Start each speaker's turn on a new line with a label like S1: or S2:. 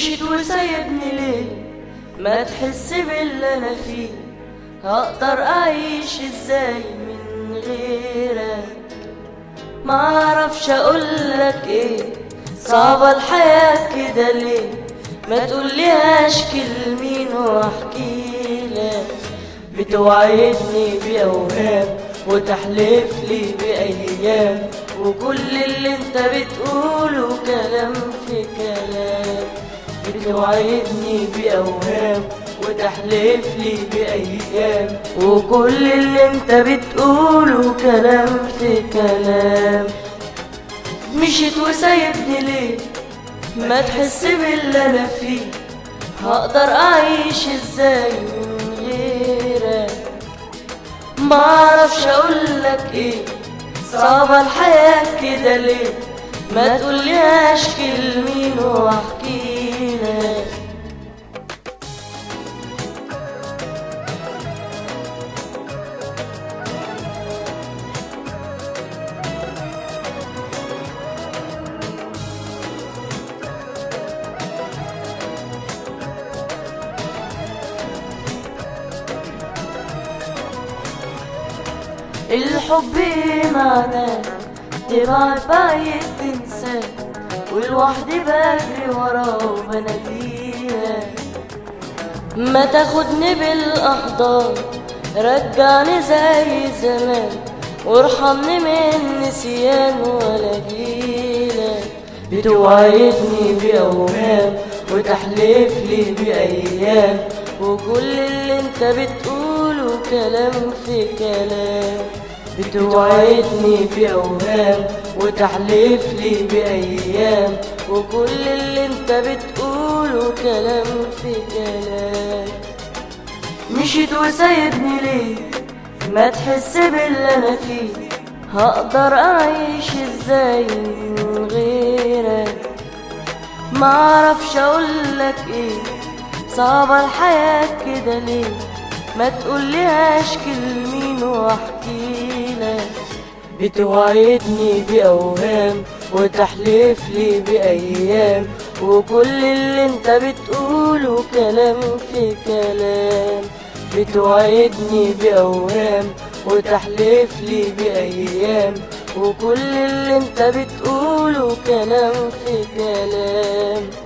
S1: مشيت وسايبني ليه ما تحس باللي انا فيه هقدر اعيش ازاي من غيرك ما اعرفش اقولك ايه صعبة الحياة كده ليه ما تقوليهاش كلمين واحكي لك بتوعدني بأوهام وتحلف لي بأيام وكل اللي انت بتقوله كلام في كلام بتوعدني بأوهام وتحلف لي بأيام وكل اللي انت بتقوله كلام في كلام مشيت وسايبني ليه ما تحس باللي انا فيه هقدر اعيش ازاي من غيرك ما اعرفش اقولك ايه صعبة الحياة كده ليه ما تقوليهاش كلمين واحكي لك الحب معناه تبعد بعيد تنساه ولوحدي بجري وراه وبناديها ما تاخدني بالاحضان رجعني زي زمان وارحمني من نسيان ولا جيلك بتوعدني بأوهام وتحلف لي بأيام وكل اللي انت بتقوله كلام في كلام بتوعدني بأوهام وتحلف لي بأيام وكل اللي انت بتقوله كلام في كلام مشيت وسايبني ليه ما تحس باللي انا فيه هقدر اعيش ازاي من غيرك ما اعرفش اقولك ايه صعبة الحياة كده ليه ما تقوليهاش كلمين واحكي لك بتوعدني بأوهام وتحلف لي بأيام وكل اللي انت بتقوله كلام في كلام بتوعدني بأوهام وتحلف لي بأيام وكل اللي انت بتقوله كلام في كلام